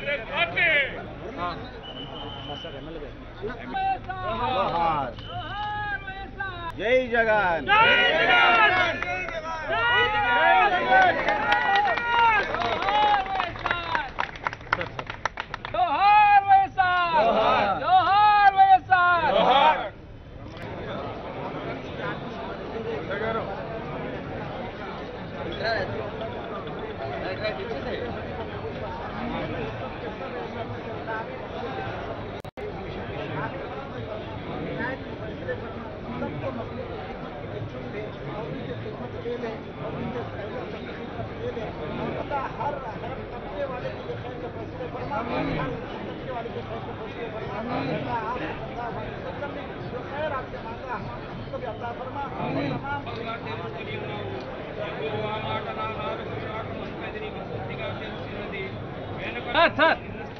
జై జగన్ జోహార్ వైఎస్ఆర్ జోహార్ వైఎస్ఆర్ సార్ సార్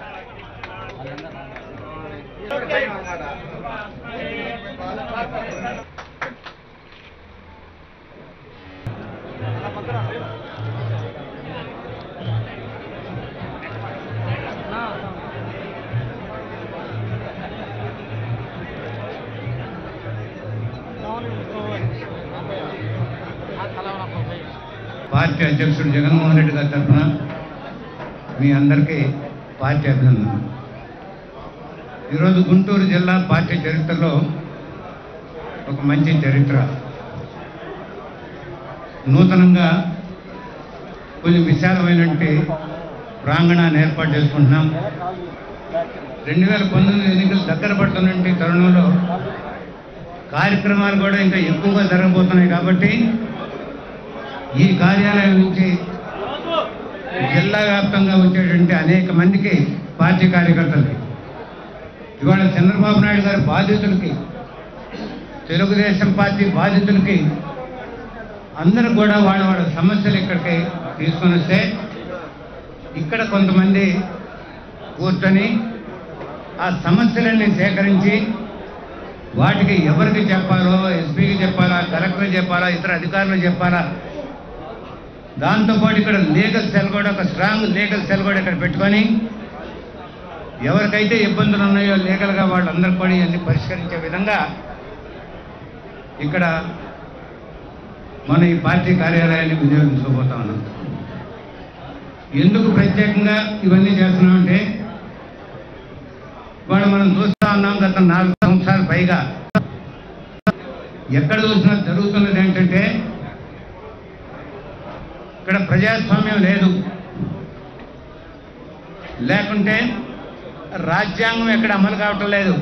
పార్టీ అధ్యక్షుడు జగన్మోహన్ రెడ్డి గారి తరఫున మీ అందరికీ పార్టీ అభినందన ఈరోజు గుంటూరు జిల్లా పార్టీ చరిత్రలో ఒక మంచి చరిత్ర నూతనంగా కొంచెం విశాలమైనటువంటి ప్రాంగణాన్ని ఏర్పాటు చేసుకుంటున్నాం రెండు వేల పంతొమ్మిది ఎన్నికలు దగ్గర పడుతున్నటువంటి తరుణంలో కార్యక్రమాలు కూడా ఇంకా ఎక్కువగా జరగబోతున్నాయి కాబట్టి ఈ కార్యాలయం నుంచి జిల్లా వ్యాప్తంగా వచ్చేటువంటి అనేక మందికి పార్టీ కార్యకర్తలకి ఇవాళ చంద్రబాబు నాయుడు గారి బాధితులకి తెలుగుదేశం పార్టీ బాధితులకి అందరూ కూడా వాళ్ళ వాళ్ళ సమస్యలు ఇక్కడికి తీసుకొని వస్తే ఇక్కడ కొంతమంది కూర్చొని ఆ సమస్యలన్నీ సేకరించి వాటికి ఎవరికి చెప్పాలో ఎస్పీకి చెప్పాలా కలెక్టర్ చెప్పాలా ఇతర అధికారులు చెప్పాలా దాంతోపాటు ఇక్కడ లీగల్ సెల్ కూడా ఒక స్ట్రాంగ్ లీగల్ సెల్ కూడా ఇక్కడ పెట్టుకొని ఎవరికైతే ఇబ్బందులు ఉన్నాయో లీగల్గా వాళ్ళందరూ కూడా ఇవన్నీ పరిష్కరించే విధంగా ఇక్కడ మన ఈ పార్టీ కార్యాలయాన్ని వినియోగించుకోబోతా ఉన్నాం ఎందుకు ప్రత్యేకంగా ఇవన్నీ చేస్తున్నామంటే ఇవాళ మనం చూస్తా ఉన్నాం గత నాలుగు సంవత్సరాల పైగా ఎక్కడ చూసినా జరుగుతున్నది ఏంటంటే ఇక్కడ ప్రజాస్వామ్యం లేదు లేకుంటే రాజ్యాంగం ఎక్కడ అమలు కావటం లేదు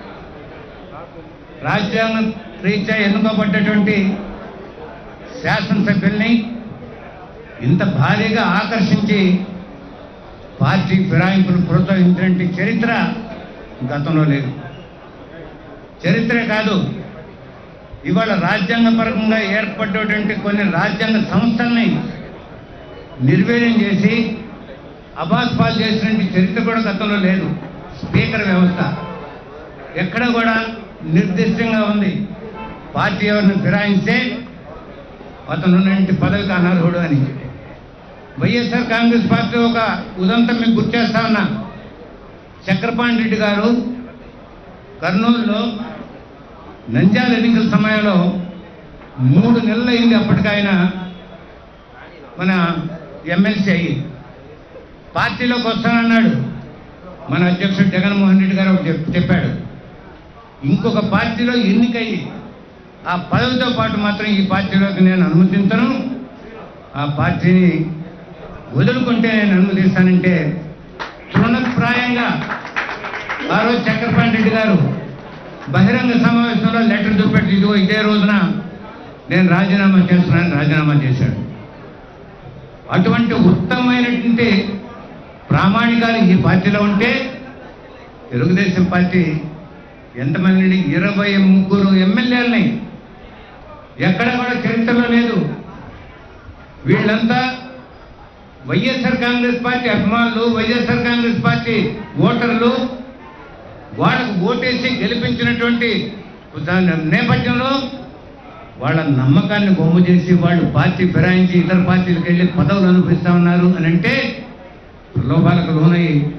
రాజ్యాంగం రీత్యా ఎన్నుకోబడ్డటువంటి శాసనసభ్యుల్ని ఇంత భారీగా ఆకర్షించి పార్టీ ఫిరాయింపులు ప్రోత్సహించినటువంటి చరిత్ర గతంలో లేదు చరిత్రే కాదు ఇవాళ రాజ్యాంగపరంగా ఏర్పడ్డటువంటి కొన్ని రాజ్యాంగ సంస్థల్ని నిర్వీర్యం చేసి అబాస్పాలు చేసినటువంటి చరిత్ర కూడా గతంలో లేదు స్పీకర్ వ్యవస్థ ఎక్కడ కూడా నిర్దిష్టంగా ఉంది పార్టీ ఎవరిని ఫిరాయిస్తే అతను ఉన్నటువంటి పదవికి అనర్హుడు అని వైఎస్ఆర్ కాంగ్రెస్ పార్టీ ఒక ఉదంతం మీకు గుర్తు చేస్తా ఉన్నా చక్రపాణి రెడ్డి గారు కర్నూలులో నంద్యాల ఎన్నికల సమయంలో మూడు నెలలు అయింది అప్పటికైనా మన ఎమ్మెల్సీ అయ్యి పార్టీలోకి వస్తానన్నాడు మన అధ్యక్షుడు జగన్మోహన్ రెడ్డి గారు ఒకటి చెప్- చెప్పాడు ఇంకొక పార్టీలో ఎన్నికయ్యి ఆ పదవితో పాటు మాత్రం ఈ పార్టీలోకి నేను అనుమతించను ఆ పార్టీని వదులుకుంటే నేను అనుమతిస్తానంటే తృణప్రాయంగా ఆ రోజు చక్రపాణి రెడ్డి గారు బహిరంగ సమావేశంలో లెటర్ చూపెట్టి ఇదిగో ఇదే రోజున నేను రాజీనామా చేస్తున్నానని రాజీనామా చేశాడు అటువంటి ఉత్తమమైనటువంటి ప్రామాణికాలు ఈ పార్టీలో ఉంటే తెలుగుదేశం పార్టీ ఎంతమంది ఇరవై ముగ్గురు ఎమ్మెల్యేలని ఎక్కడ కూడా చరిత్రలో లేదు వీళ్ళంతా వైఎస్ఆర్ కాంగ్రెస్ పార్టీ అభిమానులు వైఎస్ఆర్ కాంగ్రెస్ పార్టీ ఓటర్లు వాళ్ళకు ఓటేసి గెలిపించినటువంటి దాని నేపథ్యంలో వాళ్ళ నమ్మకాన్ని బొమ్మ చేసి వాళ్ళు పార్టీ ఫిరాయించి ఇతర పార్టీలకు వెళ్ళి పదవులు అనుభవిస్తా ఉన్నారు అని అంటే ప్రలోభాలకు లోనై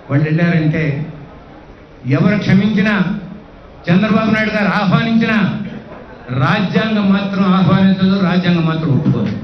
వాళ్ళు వెళ్ళారంటే ఎవరు క్షమించినా చంద్రబాబు నాయుడు గారు ఆహ్వానించినా రాజ్యాంగం మాత్రం ఆహ్వానించదు రాజ్యాంగం మాత్రం ఒప్పుకోదు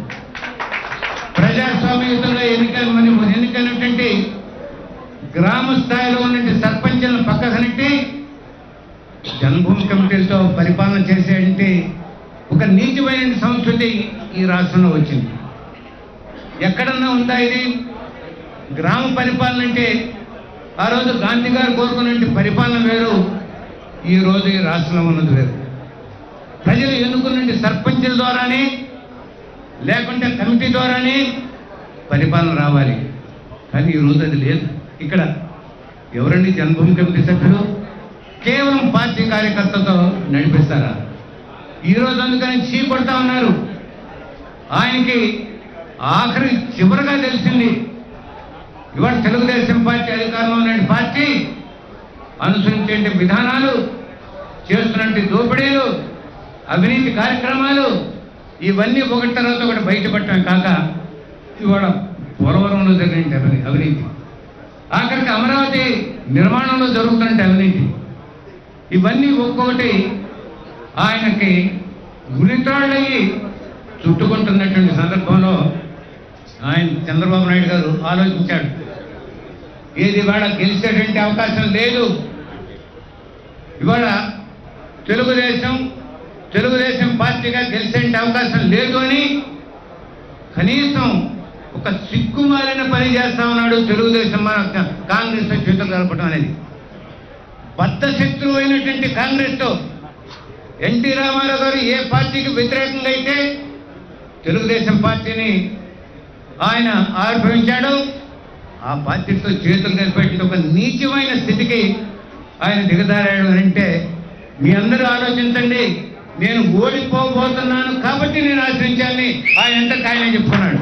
ప్రజాస్వామ్యయుతంగా ఎన్నిక మరి ఎన్నికైనటువంటి గ్రామ స్థాయిలో ఉన్నటువంటి సర్పంచులను పక్కకనెట్టి జన్మభూమి కమిటీలతో పరిపాలన చేసేటువంటి ఒక నీచమైన సంస్కృతి ఈ రాష్ట్రంలో వచ్చింది ఎక్కడన్నా ఉందా ఇది గ్రామ పరిపాలన అంటే ఆ రోజు గాంధీ గారు కోరుకున్నటువంటి పరిపాలన వేరు ఈ రోజు ఈ రాష్ట్రంలో ఉన్నది వేరు ప్రజలు ఎన్నుకున్నటువంటి సర్పంచుల ద్వారానే లేకుంటే కమిటీ ద్వారానే పరిపాలన రావాలి కానీ ఈ రోజు అది లేదు ఇక్కడ ఎవరండి జన్మభూమి కమిటీ సభ్యులు కేవలం పార్టీ కార్యకర్తతో నడిపిస్తారా ఈ రోజు అందుకని చీ కొడతా ఉన్నారు ఆయనకి ఆఖరి చివరగా తెలిసింది ఇవాళ తెలుగుదేశం పార్టీ అధికారంలో ఉన్న పార్టీ అనుసరించే విధానాలు చేస్తున్నట్టు దోపిడీలు అవినీతి కార్యక్రమాలు ఇవన్నీ ఒకటి తర్వాత ఒకటి బయటపడటమే కాక ఇవాళ పోలవరంలో జరిగిన అవినీ- అవినీతి ఆఖరికి అమరావతి నిర్మాణంలో జరుగుతున్న అవినీతి ఇవన్నీ ఒక్కొక్కటి ఆయనకి గురితాళ్ళయి చుట్టుకుంటున్నటువంటి సందర్భంలో ఆయన చంద్రబాబు నాయుడు గారు ఆలోచించాడు ఏది ఇవాళ గెలిచేటువంటి అవకాశం లేదు ఇవాళ తెలుగుదేశం తెలుగుదేశం పార్టీగా గెలిచే అవకాశం లేదు అని కనీసం ఒక సిగ్గుమాలిన పని చేస్తా ఉన్నాడు తెలుగుదేశం మన కాంగ్రెస్ చేతులు కలపడం అనేది బద్ధ శత్రువు అయినటువంటి కాంగ్రెస్తో ఎన్టీ రామారావు గారు ఏ పార్టీకి వ్యతిరేకంగా అయితే తెలుగుదేశం పార్టీని ఆయన ఆవిర్భవించాడు ఆ పార్టీతో చేతులు కలిపేటువంటి ఒక నీచమైన స్థితికి ఆయన దిగజారాడు అని అంటే మీ అందరూ ఆలోచించండి నేను ఓడిపోబోతున్నాను కాబట్టి నేను ఆశ్రయించాలని ఆయన ఎంత ఆయన చెప్పుకున్నాడు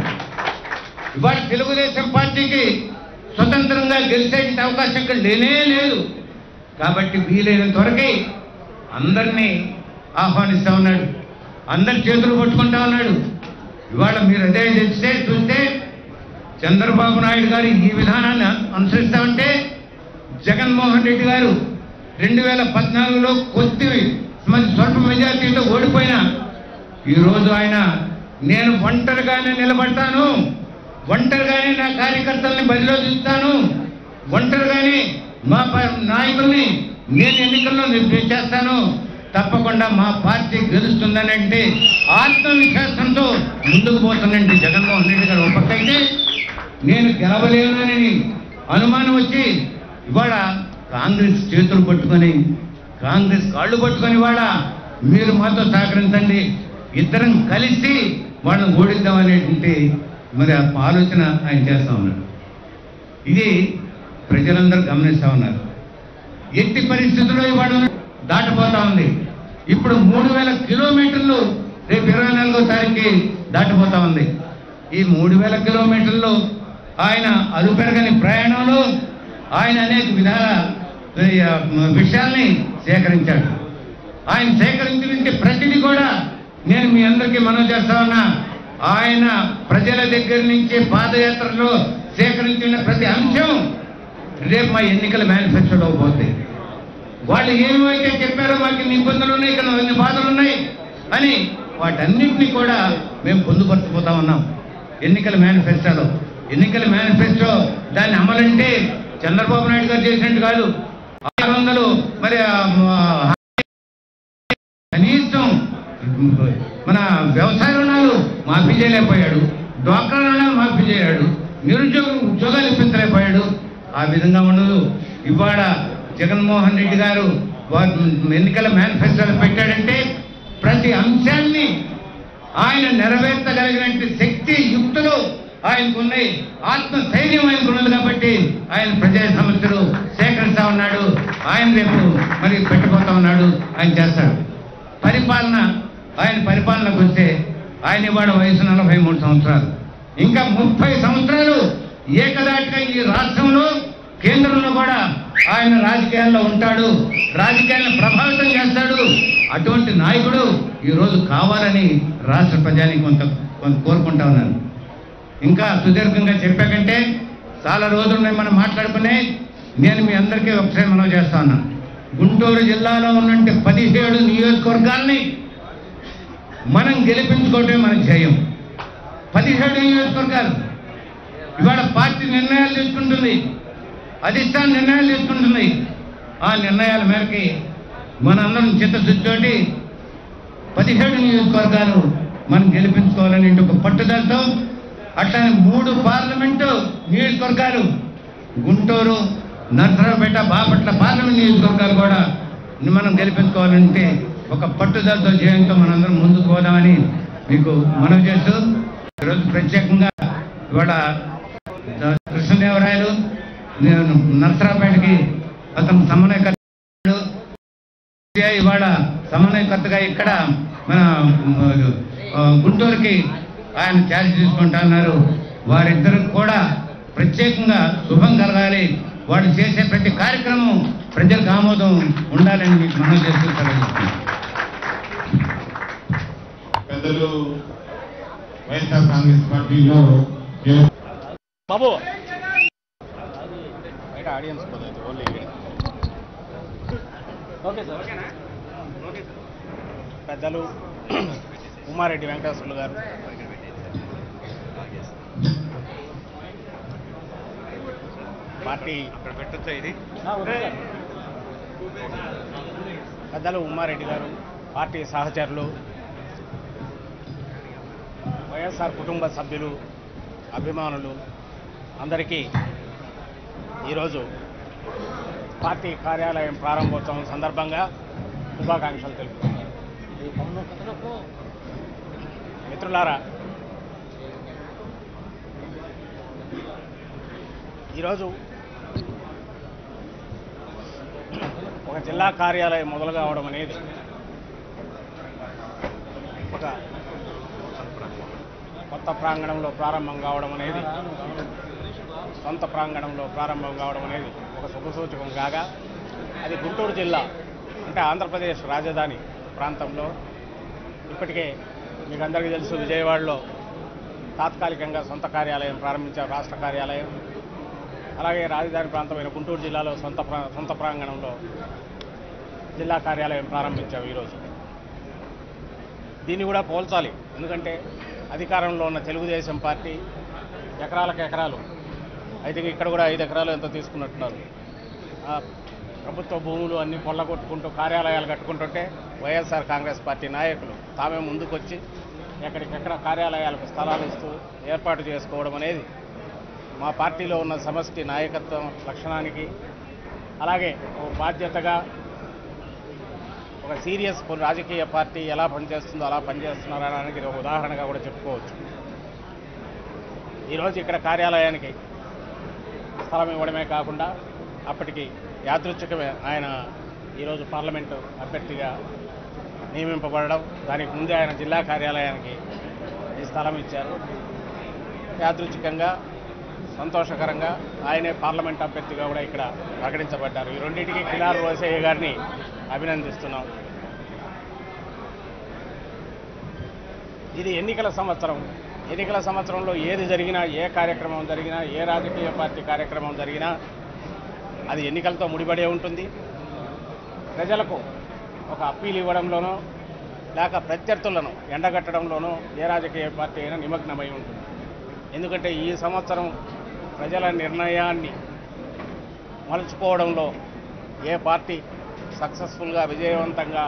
ఇవాళ తెలుగుదేశం పార్టీకి స్వతంత్రంగా గెలిచే అవకాశం ఇక్కడ లేనే లేదు కాబట్టి వీలైనంత వరకే అందరినీ ఆహ్వానిస్తా ఉన్నాడు అందరి చేతులు పట్టుకుంటా ఉన్నాడు ఇవాళ మీరు అదే చేస్తే చూస్తే చంద్రబాబు నాయుడు గారు ఈ విధానాన్ని అనుసరిస్తా ఉంటే జగన్మోహన్ రెడ్డి గారు రెండు వేల పద్నాలుగులో కొద్ది మంది స్వల్ప మెజార్టీతో ఓడిపోయినా ఈరోజు ఆయన నేను ఒంటరిగానే నిలబడతాను ఒంటరిగానే నా కార్యకర్తల్ని బరిలో దించుతాను ఒంటరిగానే మా ప- నాయకుల్ని నేను ఎన్నికల్లో నేను చేస్తాను తప్పకుండా మా పార్టీ గెలుస్తుందని అంటే ఆత్మవిశ్వాసంతో ముందుకు పోతుందండి జగన్మోహన్ రెడ్డి గారు ఒక పక్క అయితే నేను గెలవలేనని అనుమానం వచ్చి ఇవాళ కాంగ్రెస్ చేతులు పట్టుకొని కాంగ్రెస్ కాళ్ళు పట్టుకొని ఇవాళ మీరు మాతో సహకరించండి ఇద్దరం కలిసి వాళ్ళని ఓడిద్దాం అనేటువంటి మరి ఆ ఆలోచన ఆయన చేస్తా ఉన్నాడు ఇది ప్రజలందరూ గమనిస్తా ఉన్నారు ఎట్టి పరిస్థితుల్లో ఇవాళ దాటిపోతా ఉంది ఇప్పుడు మూడు వేల కిలోమీటర్లు రేపు ఇరవై నాలుగో తారీఖుకి దాటిపోతా ఉంది ఈ మూడు వేల కిలోమీటర్లు ఆయన అలుపెరగని ప్రయాణంలో ఆయన అనేక విధాల ఈ, ఆ, విషయాల్ని సేకరించాడు ఆయన సేకరించిన ప్రతిదీ కూడా నేను మీ అందరికీ మనం చేస్తా ఉన్నా ఆయన ప్రజల దగ్గర నుంచి పాదయాత్రలో సేకరించిన ప్రతి అంశం రేపు మా ఎన్నికల మేనిఫెస్టోలో పోతుంది వాళ్ళు ఏమైతే చెప్పారో మాకు ఇన్ని ఇబ్బందులు ఉన్నాయి ఇక్కడ ఇన్ని బాధలు ఉన్నాయి అని వాటన్నింటినీ కూడా మేము పొందుపరచిపోతా ఉన్నాం ఎన్నికల మేనిఫెస్టోలో ఎన్నికల మేనిఫెస్టో దాన్ని అమలంటే చంద్రబాబు నాయుడు గారు చేసినట్టు కాదు ఆరు వందలు మరి ఆ, ఆ, కనీసం మన వ్యవసాయ రుణాలు మాఫీ చేయలేకపోయాడు డ్వాక్రా రుణాలు మాఫీ చేయలేడు నిరుద్యోగం ఉద్యోగాలు ఇప్పించలేకపోయాడు ఆ విధంగా ఉండదు ఇవాళ జగన్మోహన్ రెడ్డి గారు వా- ఎన్నికల మేనిఫెస్టోలో పెట్టాడంటే ప్రతి అంశాన్ని ఆయన నెరవేర్చగలిగినటువంటి శక్తి యుక్తులు ఆయనకున్నాయి ఆత్మస్థైర్యం ఆయనకున్నది కాబట్టి ఆయన ప్రజా సమస్యలు సేకరిస్తా ఉన్నాడు ఆయన రేపు మరి పెట్టబోతా ఉన్నాడు ఆయన చేస్తాడు పరిపాలన ఆయన పరిపాలనకు వస్తే ఆయన ఇవాళ వయసు నలభై మూడు సంవత్సరాలు ఇంకా ముప్పై సంవత్సరాలు ఏకదాటిగా ఈ రాష్ట్రంలో కేంద్రంలో కూడా ఆయన రాజకీయాల్లో ఉంటాడు రాజకీయాలను ప్రభావితం చేస్తాడు అటువంటి నాయకుడు ఈరోజు కావాలని రాష్ట్ర ప్రజానికి కొంత కొంత కోరుకుంటా ఉన్నాను ఇంకా సుదీర్ఘంగా చెప్పాకంటే చాలా రోజులు ఉన్నాయి మనం మాట్లాడుకునే నేను మీ అందరికీ ఒకసారి మనవి చేస్తా ఉన్నా గుంటూరు జిల్లాలో ఉన్నటువంటి పదిహేడు నియోజకవర్గాల్ని మనం గెలిపించుకోవటమే మన ధ్యేయం పదిహేడు నియోజకవర్గాలు ఇవాళ పార్టీ నిర్ణయాలు తీసుకుంటుంది అధిష్టానం నిర్ణయాలు తీసుకుంటుంది ఆ నిర్ణయాల మేరకి మనందరం చిత్తశుద్ధితోటి పదిహేడు నియోజకవర్గాలు మనం గెలిపించుకోవాలని ఒక పట్టుదలతో అట్లానే మూడు పార్లమెంటు నియోజకవర్గాలు గుంటూరు నర్సరావుపేట బాపట్ల పార్లమెంట్ నియోజకవర్గాలు కూడా మనం గెలిపించుకోవాలంటే ఒక పట్టుదలతో జయంతో మనందరం ముందుకు పోదామని మీకు మనవి చేస్తూ ఈరోజు ప్రత్యేకంగా ఇవాళ కృష్ణదేవరాయలు నేను నర్సరావుపేటకి అతను సమన్వయకర్త ఇవాళ సమన్వయకర్తగా ఇక్కడ మన ఆ, గుంటూరుకి ఆయన ఛార్జ్ తీసుకుంటున్నారు వారిద్దరు కూడా ప్రత్యేకంగా శుభం కలగాలి వాడు చేసే ప్రతి కార్యక్రమం ప్రజలకు ఆమోదం ఉండాలని మీకు మనం చేస్తూ సెలవు పెద్దలు వైఎస్ఆర్ కాంగ్రెస్ పార్టీలో ఏ- బాబు బయట ఆడియన్స్ పోతుంది ఓన్లీ ఓకే సార్ పెద్దలు ఉమారెడ్డి వెంకటేశ్వర్లు గారు పార్టీ అక్కడ పెట్టొచ్చా ఇది పెద్దలు ఉమ్మారెడ్డి గారు పార్టీ సహచరులు వైఎస్ఆర్ కుటుంబ సభ్యులు అభిమానులు అందరికీ ఈరోజు పార్టీ కార్యాలయం ప్రారంభోత్సవం సందర్భంగా శుభాకాంక్షలు తెలుపుతున్నాను మిత్రులారా ఈరోజు ఒక జిల్లా కార్యాలయం మొదలు కావడం అనేది ఒక కొత్త ప్రాంగణంలో ప్రారంభం కావడం అనేది సొంత ప్రాంగణంలో ప్రారంభం కావడం అనేది ఒక శుభసూచకం కాగా అది గుంటూరు జిల్లా అంటే ఆంధ్రప్రదేశ్ రాజధాని ప్రాంతంలో ఇప్పటికే మీకు అందరికీ తెలుసు విజయవాడలో తాత్కాలికంగా సొంత కార్యాలయం ప్రారంభించారు రాష్ట్ర కార్యాలయం అలాగే రాజధాని ప్రాంతమైన గుంటూరు జిల్లాలో సొంత ప్రా సొంత ప్రాంగణంలో జిల్లా కార్యాలయం ప్రారంభించాం ఈరోజు దీన్ని కూడా పోల్చాలి ఎందుకంటే అధికారంలో ఉన్న తెలుగుదేశం పార్టీ ఎకరాలకు ఎకరాలు అయితే ఇక్కడ కూడా ఐదు ఎకరాలు ఎంతో తీసుకున్నట్టున్నారు ఆ ప్రభుత్వ భూములు అన్ని కొల్లగొట్టుకుంటూ కార్యాలయాలు కట్టుకుంటుంటే వైఎస్ఆర్ కాంగ్రెస్ పార్టీ నాయకులు తామే ముందుకొచ్చి ఎక్కడికెక్కడ కార్యాలయాలకు స్థలాలు ఇస్తూ ఏర్పాటు చేసుకోవడం అనేది మా పార్టీలో ఉన్న సమష్టి నాయకత్వం లక్షణానికి అలాగే ఓ బాధ్యతగా ఒక సీరియస్ రాజకీయ పార్టీ ఎలా పనిచేస్తుందో అలా పనిచేస్తున్నారనడానికి ఇది ఒక ఉదాహరణగా కూడా చెప్పుకోవచ్చు ఈరోజు ఇక్కడ కార్యాలయానికి స్థలం ఇవ్వడమే కాకుండా అప్పటికి యాదృచ్ఛికమే ఆయన ఈరోజు పార్లమెంటు అభ్యర్థిగా నియమింపబడడం దానికి ముందే ఆయన జిల్లా కార్యాలయానికి ఈ స్థలం ఇచ్చారు యాదృచ్ఛికంగా సంతోషకరంగా ఆయనే పార్లమెంట్ అభ్యర్థిగా కూడా ఇక్కడ ప్రకటించబడ్డారు ఈ రెండింటికి కిలార్ రోసయ్య గారిని అభినందిస్తున్నాం ఇది ఎన్నికల సంవత్సరం ఎన్నికల సంవత్సరంలో ఏది జరిగినా ఏ కార్యక్రమం జరిగినా ఏ రాజకీయ పార్టీ కార్యక్రమం జరిగినా అది ఎన్నికలతో ముడిపడే ఉంటుంది ప్రజలకు ఒక అప్పీల్ ఇవ్వడంలోనో లేక ప్రత్యర్థులను ఎండగట్టడంలోనో ఏ రాజకీయ పార్టీ అయినా నిమగ్నమై ఉంటుంది ఎందుకంటే ఈ సంవత్సరం ప్రజల నిర్ణయాన్ని మలుచుకోవడంలో ఏ పార్టీ సక్సెస్ఫుల్గా విజయవంతంగా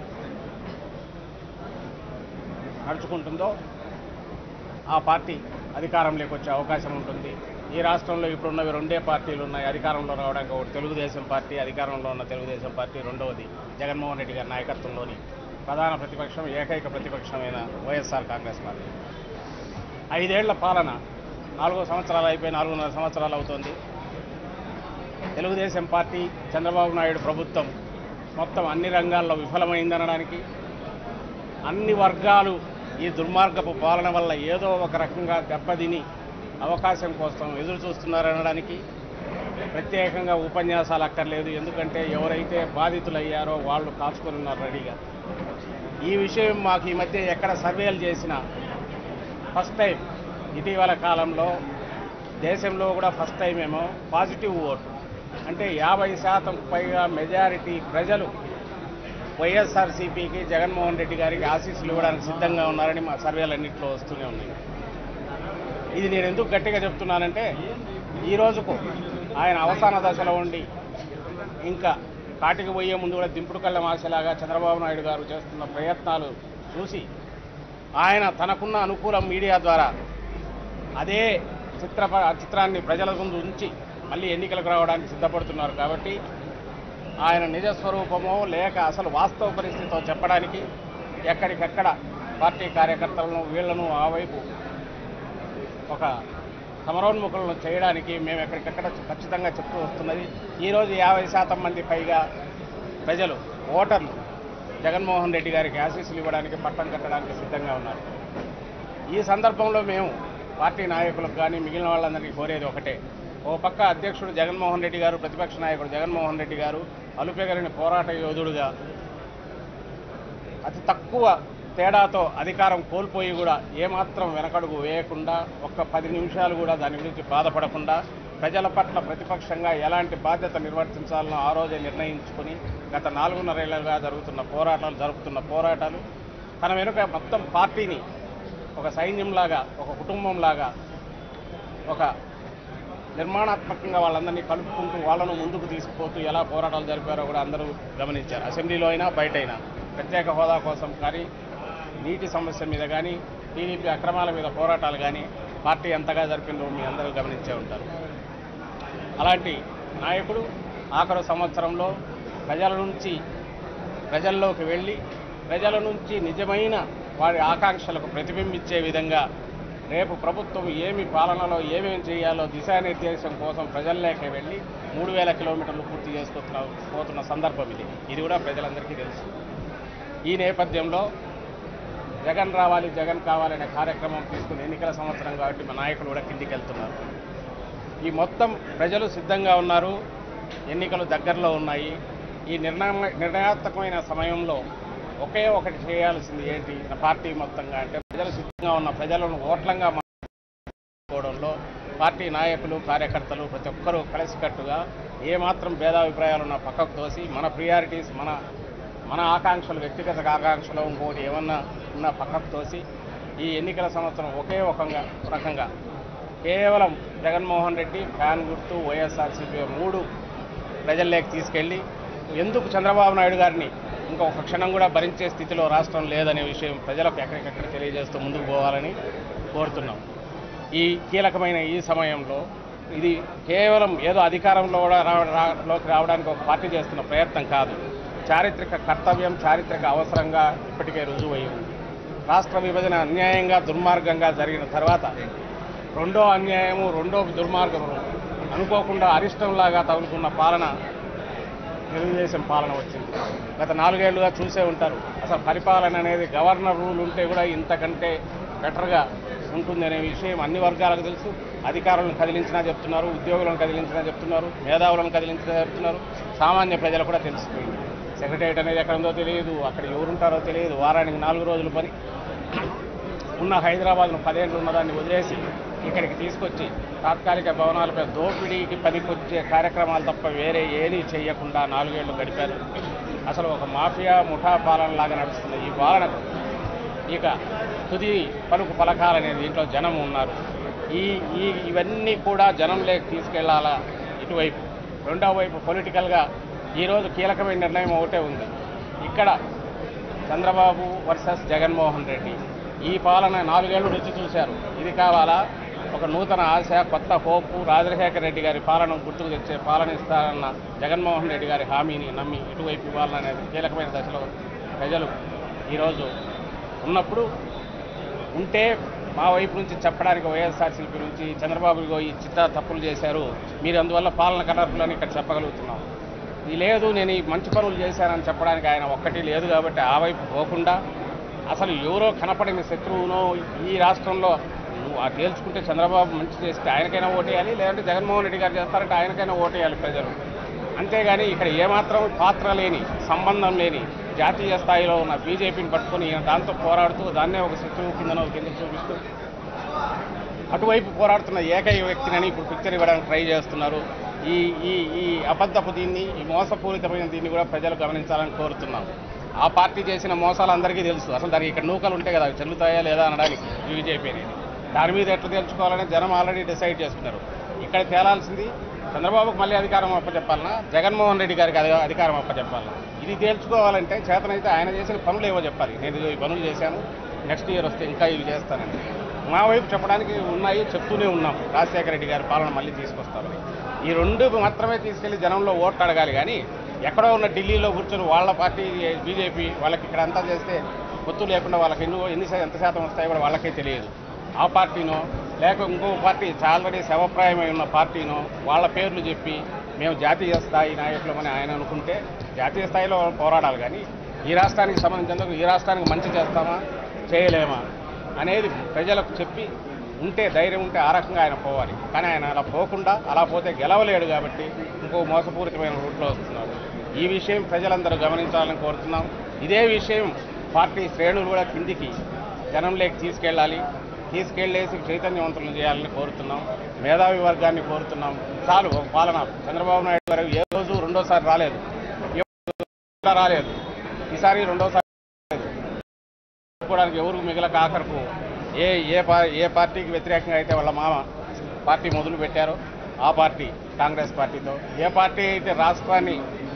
నడుచుకుంటుందో ఆ పార్టీ అధికారంలోకి వచ్చే అవకాశం ఉంటుంది ఈ రాష్ట్రంలో ఇప్పుడున్నవి రెండే పార్టీలు ఉన్నాయి అధికారంలో రావడానికి ఒకటి తెలుగుదేశం పార్టీ అధికారంలో ఉన్న తెలుగుదేశం పార్టీ రెండవది జగన్మోహన్ రెడ్డి గారి నాయకత్వంలోని ప్రధాన ప్రతిపక్షం ఏకైక ప్రతిపక్షమైన వైఎస్ఆర్ కాంగ్రెస్ పార్టీ ఐదేళ్ల పాలన నాలుగో సంవత్సరాలు అయిపోయి నాలుగున్నర సంవత్సరాలు అవుతోంది తెలుగుదేశం పార్టీ చంద్రబాబు నాయుడు ప్రభుత్వం మొత్తం అన్ని రంగాల్లో విఫలమైందనడానికి అన్ని వర్గాలు ఈ దుర్మార్గపు పాలన వల్ల ఏదో ఒక రకంగా దెబ్బతిని అవకాశం కోసం ఎదురు చూస్తున్నారనడానికి ప్రత్యేకంగా ఉపన్యాసాలు అక్కర్లేదు ఎందుకంటే ఎవరైతే బాధితులయ్యారో వాళ్ళు కాచుకొని ఉన్నారు రెడీగా ఈ విషయం మాకు ఈ మధ్య ఎక్కడ సర్వేలు చేసినా ఫస్ట్ టైం ఇటీవల కాలంలో దేశంలో కూడా ఫస్ట్ టైం ఏమో పాజిటివ్ ఓటు అంటే యాభై శాతం పైగా మెజారిటీ ప్రజలు వైఎస్ఆర్సీపీకి జగన్మోహన్ రెడ్డి గారికి ఆశీస్సులు ఇవ్వడానికి సిద్ధంగా ఉన్నారని మా సర్వేలన్నింటిలో వస్తూనే ఉన్నాయి ఇది నేను ఎందుకు గట్టిగా చెప్తున్నానంటే ఈ రోజుకు ఆయన అవసాన దశలో ఉండి ఇంకా కాటికి పోయే ముందు కూడా దింపుడు కళ్ళ ఆశలాగా చంద్రబాబు నాయుడు గారు చేస్తున్న ప్రయత్నాలు చూసి ఆయన తనకున్న అనుకూల మీడియా ద్వారా అదే చిత్ర చిత్రాన్ని ప్రజల ముందు ఉంచి మళ్ళీ ఎన్నికలకు రావడానికి సిద్ధపడుతున్నారు కాబట్టి ఆయన నిజ స్వరూపమో లేక అసలు వాస్తవ పరిస్థితితో చెప్పడానికి ఎక్కడికక్కడ పార్టీ కార్యకర్తలను వీళ్లను ఆ వైపు ఒక సమరోన్ముఖులను చేయడానికి మేము ఎక్కడికక్కడ ఖచ్చితంగా చెప్తూ వస్తున్నది ఈరోజు యాభై శాతం మంది పైగా ప్రజలు ఓటర్లు జగన్మోహన్ రెడ్డి గారికి ఆశీస్సులు ఇవ్వడానికి పట్టం కట్టడానికి సిద్ధంగా ఉన్నారు ఈ సందర్భంలో మేము పార్టీ నాయకులకు కానీ మిగిలిన వాళ్ళందరికీ కోరేది ఒకటే ఓ పక్క అధ్యక్షుడు జగన్మోహన్ రెడ్డి గారు ప్రతిపక్ష నాయకుడు జగన్మోహన్ రెడ్డి గారు అలుపెగలిని పోరాట యోధుడుగా అతి తక్కువ తేడాతో అధికారం కోల్పోయి కూడా ఏమాత్రం వెనకడుగు వేయకుండా ఒక్క పది నిమిషాలు కూడా దాని గురించి బాధపడకుండా ప్రజల పట్ల ప్రతిపక్షంగా ఎలాంటి బాధ్యత నిర్వర్తించాలనో ఆ రోజే నిర్ణయించుకుని గత నాలుగున్నరేళ్లుగా జరుగుతున్న పోరాటాలు జరుపుతున్న పోరాటాలు తన వెనుక మొత్తం పార్టీని ఒక సైన్యంలాగా ఒక కుటుంబంలాగా ఒక నిర్మాణాత్మకంగా వాళ్ళందరినీ కలుపుకుంటూ వాళ్ళను ముందుకు తీసుకుపోతూ ఎలా పోరాటాలు జరిపారో కూడా అందరూ గమనించారు అసెంబ్లీలో అయినా బయట అయినా ప్రత్యేక హోదా కోసం కానీ నీటి సమస్య మీద కానీ టీడీపీ అక్రమాల మీద పోరాటాలు కానీ పార్టీ ఎంతగా జరిపిందో మీ అందరూ గమనించే ఉంటారు అలాంటి నాయకుడు ఆఖరు సంవత్సరంలో ప్రజల నుంచి ప్రజల్లోకి వెళ్ళి ప్రజల నుంచి నిజమైన వారి ఆకాంక్షలకు ప్రతిబింబించే విధంగా రేపు ప్రభుత్వం ఏమి పాలనలో ఏమేమి చేయాలో దిశానిర్దేశం కోసం ప్రజల్లోకి వెళ్ళి మూడు వేల కిలోమీటర్లు పూర్తి చేసుకుంటున్న పోతున్న సందర్భం ఇది ఇది కూడా ప్రజలందరికీ తెలుసు ఈ నేపథ్యంలో జగన్ రావాలి జగన్ కావాలనే కార్యక్రమం తీసుకుని ఎన్నికల సంవత్సరం కాబట్టి మా నాయకులు కూడా కిందికి వెళ్తున్నారు ఈ మొత్తం ప్రజలు సిద్ధంగా ఉన్నారు ఎన్నికలు దగ్గరలో ఉన్నాయి ఈ నిర్ణయ నిర్ణయాత్మకమైన సమయంలో ఒకే ఒకటి చేయాల్సింది ఏంటి నా పార్టీ మొత్తంగా అంటే ప్రజలు సిద్ధంగా ఉన్న ప్రజలను ఓట్లంగా మార్చుకోవడంలో పార్టీ నాయకులు కార్యకర్తలు ప్రతి ఒక్కరూ కలిసికట్టుగా ఏమాత్రం భేదాభిప్రాయాలు ఉన్న పక్కకు తోసి మన ప్రియారిటీస్ మన మన ఆకాంక్షలు వ్యక్తిగత ఆకాంక్షలు ఇంకోటి ఏమన్నా ఉన్న పక్కకు తోసి ఈ ఎన్నికల సంవత్సరం ఒకే ఒకంగా రకంగా కేవలం జగన్మోహన్ రెడ్డి ఫ్యాన్ గుర్తు వైఎస్ఆర్సీపీ మూడు ప్రజల్లోకి తీసుకెళ్ళి ఎందుకు చంద్రబాబు నాయుడు గారిని ఇంకొక క్షణం కూడా భరించే స్థితిలో రాష్ట్రం లేదనే విషయం ప్రజలకు ఎక్కడికక్కడ తెలియజేస్తూ ముందుకు పోవాలని కోరుతున్నాం ఈ కీలకమైన ఈ సమయంలో ఇది కేవలం ఏదో అధికారంలో కూడా రావ- రా- లోకి రావడానికి ఒక పార్టీ చేస్తున్న ప్రయత్నం కాదు చారిత్రక కర్తవ్యం చారిత్రక అవసరంగా ఇప్పటికే రుజువై ఉంది రాష్ట్ర విభజన అన్యాయంగా దుర్మార్గంగా జరిగిన తర్వాత రెండో అన్యాయము రెండో దుర్మార్గము అనుకోకుండా అరిష్టంలాగా తగులుకున్న పాలన తెలుగుదేశం పాలన వచ్చింది గత నాలుగేళ్లుగా చూసే ఉంటారు అసలు పరిపాలన అనేది గవర్నర్ రూల్ ఉంటే కూడా ఇంతకంటే బెటర్గా ఉంటుంది అనే విషయం అన్ని వర్గాలకు తెలుసు అధికారులను కదిలించినా చెప్తున్నారు ఉద్యోగులను కదిలించినా చెప్తున్నారు మేధావులను కదిలించినా చెప్తున్నారు సామాన్య ప్రజలు కూడా తెలిసిపోయింది సెక్రటరియట్ అనేది ఎక్కడ ఉందో తెలియదు అక్కడ ఎవరుంటారో తెలియదు వారానికి నాలుగు రోజులు పని ఉన్న హైదరాబాద్ను పదేళ్ళు ఉన్నదాన్ని వదిలేసి ఇక్కడికి తీసుకొచ్చి తాత్కాలిక భవనాలపై దోపిడీకి పనికొచ్చే కార్యక్రమాలు తప్ప వేరే ఏదీ చేయకుండా నాలుగేళ్లు గడిపారు అసలు ఒక మాఫియా ముఠా పాలనలాగా నడుస్తున్న ఈ పాలనకు ఇక తుది పలుకు పలకాలనే దీంట్లో జనం ఉన్నారు ఈ ఈ ఇవన్నీ కూడా జనంలోకి తీసుకెళ్లాలా ఇటువైపు రెండో వైపు పొలిటికల్గా ఈరోజు కీలకమైన నిర్ణయం ఒకటే ఉంది ఇక్కడ చంద్రబాబు వర్సెస్ జగన్మోహన్ రెడ్డి ఈ పాలన నాలుగేళ్లు రుచి చూశారు ఇది కావాలా ఒక నూతన ఆశ కొత్త హోపు రాజశేఖర రెడ్డి గారి పాలన గుర్తుకు తెచ్చే పాలన ఇస్తారన్న జగన్మోహన్ రెడ్డి గారి హామీని నమ్మి ఇటువైపు ఇవ్వాలనేది కీలకమైన దశలో ప్రజలు ఈరోజు ఉన్నప్పుడు ఉంటే మా వైపు నుంచి చెప్పడానికి వైఎస్ఆర్సీపీ నుంచి చంద్రబాబు ఇగో ఈ చిత్త తప్పులు చేశారు మీరు అందువల్ల పాలన కనర్పులని ఇక్కడ చెప్పగలుగుతున్నాం ఇది లేదు నేను ఈ మంచి పనులు చేశానని చెప్పడానికి ఆయన ఒక్కటి లేదు కాబట్టి ఆ వైపు పోకుండా అసలు ఎవరో కనపడిన శత్రువునో ఈ రాష్ట్రంలో నువ్వు ఆ తేల్చుకుంటే చంద్రబాబు మంచి చేస్తే ఆయనకైనా ఓటేయాలి లేదంటే జగన్మోహన్ రెడ్డి గారు చేస్తారంటే ఆయనకైనా ఓటేయాలి ప్రజలు అంతేగాని ఇక్కడ ఏమాత్రం పాత్ర లేని సంబంధం లేని జాతీయ స్థాయిలో ఉన్న బీజేపీని పట్టుకొని ఈయన దాంతో పోరాడుతూ దాన్నే ఒక శత్రువు కిందనో కింద చూపిస్తూ అటువైపు పోరాడుతున్న ఏకైక వ్యక్తినని ఇప్పుడు పిక్చర్ ఇవ్వడానికి ట్రై చేస్తున్నారు ఈ ఈ ఈ అబద్ధపు దీన్ని ఈ మోసపూరితమైన దీన్ని కూడా ప్రజలు గమనించాలని కోరుతున్నాం ఆ పార్టీ చేసిన మోసాలు అందరికీ తెలుసు అసలు దానికి ఇక్కడ నూకలు ఉంటాయి కదా అవి చెల్లుతాయా లేదా అనడానికి బీజేపీ అనేది దాని మీద ఎట్లా తెలుసుకోవాలని జనం ఆల్రెడీ డిసైడ్ చేసుకున్నారు ఇక్కడ తేలాల్సింది చంద్రబాబుకు మళ్ళీ అధికారం అప్పచెప్పాలన్నా జగన్మోహన్ రెడ్డి గారికి అధి- అధికారం అప్పచెప్పాలన్నా ఇది తేల్చుకోవాలంటే చేతనైతే ఆయన చేసిన పనులు ఏవో చెప్పాలి నేను ఇదిగో ఈ పనులు చేశాను నెక్స్ట్ ఇయర్ వస్తే ఇంకా ఇవి చేస్తానని మా వైపు చెప్పడానికి ఉన్నాయి చెప్తూనే ఉన్నాం రాజశేఖర రెడ్డి గారి పాలన మళ్ళీ తీసుకొస్తామని ఈ రెండు మాత్రమే తీసుకెళ్లి జనంలో ఓట్లు అడగాలి కానీ ఎక్కడో ఉన్న ఢిల్లీలో కూర్చొని వాళ్ళ పార్టీ బీజేపీ వాళ్ళకి ఇక్కడ అంతా చేస్తే పొత్తు లేకుండా వాళ్ళకి ఎన్ని ఎన్ని శా- ఎంత శాతం వస్తాయో కూడా వాళ్ళకే తెలియదు ఆ పార్టీనో లేక ఇంకో పార్టీ ఆల్రెడీ శవప్రాయమై ఉన్న పార్టీనో వాళ్ళ పేర్లు చెప్పి మేము జాతీయ స్థాయి నాయకులమని ఆయన అనుకుంటే జాతీయ స్థాయిలో పోరాడాలి కానీ ఈ రాష్ట్రానికి సంబంధించినందుకు ఈ రాష్ట్రానికి మంచి చేస్తామా చేయలేమా అనేది ప్రజలకు చెప్పి ఉంటే ధైర్యం ఉంటే ఆ రకంగా ఆయన పోవాలి కానీ ఆయన అలా పోకుండా అలా పోతే గెలవలేడు కాబట్టి ఇంకో మోసపూరితమైన రూట్లో వస్తున్నాడు ఈ విషయం ప్రజలందరూ గమనించాలని కోరుతున్నాం ఇదే విషయం పార్టీ శ్రేణులు కూడా కిందికి జనంలోకి తీసుకెళ్ళాలి తీసుకెళ్లేసి చైతన్యవంతులను చేయాలని కోరుతున్నాం మేధావి వర్గాన్ని కోరుతున్నాం చాలు ఒక పాలన చంద్రబాబు నాయుడు గారు ఏ రోజు రెండోసారి రాలేదు ఎప్పుడు రాలేదు ఈసారి రెండోసారి రాలేదు. చెప్పుకోవడానికి ఎవరు మిగలక ఆఖరకు ఏ ఏ పా ఏ పార్టీకి వ్యతిరేకంగా అయితే వాళ్ళ మామ పార్టీ మొదలు పెట్టారో ఆ పార్టీ కాంగ్రెస్ పార్టీతో ఏ పార్టీ అయితే రాష్ట్రాన్ని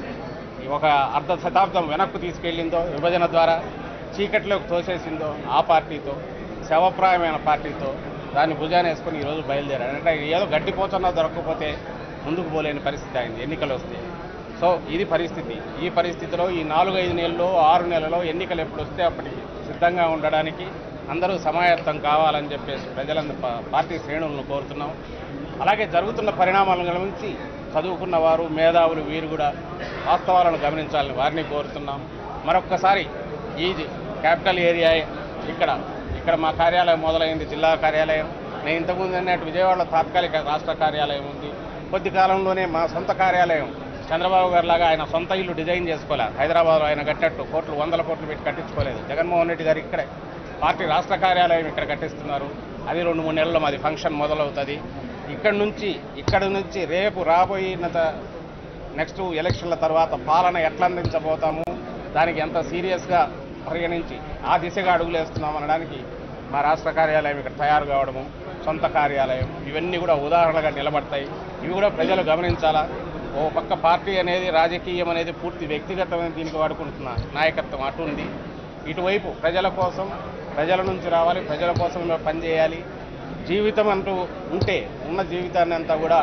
ఒక అర్ధ శతాబ్దం వెనక్కు తీసుకెళ్ళిందో విభజన ద్వారా చీకట్లోకి తోసేసిందో ఆ పార్టీతో శవప్రాయమైన పార్టీతో దాన్ని భుజాన వేసుకొని ఈరోజు బయలుదేరాడు అంటే ఏదో గడ్డిపోతున్నా దొరకకపోతే ముందుకు పోలేని పరిస్థితి అయింది ఎన్నికలు వస్తే సో ఇది పరిస్థితి ఈ పరిస్థితిలో ఈ నాలుగైదు నెలల్లో ఆరు నెలలో ఎన్నికలు ఎప్పుడు వస్తే అప్పటికి సిద్ధంగా ఉండడానికి అందరూ సమాయత్తం కావాలని చెప్పేసి ప్రజలందరూ పా- పార్టీ శ్రేణులను కోరుతున్నాం అలాగే జరుగుతున్న పరిణామాలను గమనించి చదువుకున్న వారు మేధావులు వీరు కూడా వాస్తవాలను గమనించాలని వారిని కోరుతున్నాం మరొక్కసారి ఈ క్యాపిటల్ ఏరియా ఇక్కడ ఇక్కడ మా కార్యాలయం మొదలైంది జిల్లా కార్యాలయం నేను ఇంతకుముందు అన్నట్టు విజయవాడలో తాత్కాలిక రాష్ట్ర కార్యాలయం ఉంది కొద్ది కాలంలోనే మా సొంత కార్యాలయం చంద్రబాబు గారి లాగా ఆయన సొంత ఇల్లు డిజైన్ చేసుకోలే హైదరాబాద్లో ఆయన కట్టినట్టు కోట్లు వందల కోట్లు పెట్టి కట్టించుకోలేదు జగన్మోహన్ రెడ్డి గారు ఇక్కడే పార్టీ రాష్ట్ర కార్యాలయం ఇక్కడ కట్టిస్తున్నారు అది రెండు మూడు నెలల్లో మాది ఫంక్షన్ మొదలవుతుంది ఇక్కడ నుంచి ఇక్కడ నుంచి రేపు రాబోయిన నెక్స్ట్ ఎలక్షన్ల తర్వాత పాలన ఎట్లా అందించబోతాము దానికి ఎంత సీరియస్గా పరిగణించి ఆ దిశగా అడుగులేస్తున్నాం అనడానికి మా రాష్ట్ర కార్యాలయం ఇక్కడ తయారు కావడము సొంత కార్యాలయం ఇవన్నీ కూడా ఉదాహరణగా నిలబడతాయి ఇవి కూడా ప్రజలు గమనించాలా ఓ పక్క పార్టీ అనేది రాజకీయం అనేది పూర్తి వ్యక్తిగతమైన దీనికి వాడుకుంటున్న నాయకత్వం అటు ఉంది ఇటువైపు ప్రజల కోసం ప్రజల నుంచి రావాలి ప్రజల కోసం పనిచేయాలి జీవితం అంటూ ఉంటే ఉన్న జీవితాన్ని అంతా కూడా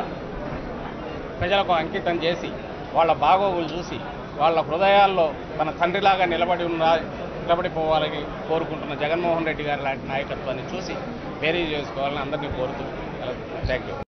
ప్రజలకు అంకితం చేసి వాళ్ళ బాగోగులు చూసి వాళ్ళ హృదయాల్లో తన తండ్రిలాగా నిలబడి ఉన్న నిలబడిపోవాలని కోరుకుంటున్న జగన్మోహన్ రెడ్డి గారి లాంటి నాయకత్వాన్ని చూసి బేరీ చేసుకోవాలని అందరినీ కోరుతూ థ్యాంక్ యూ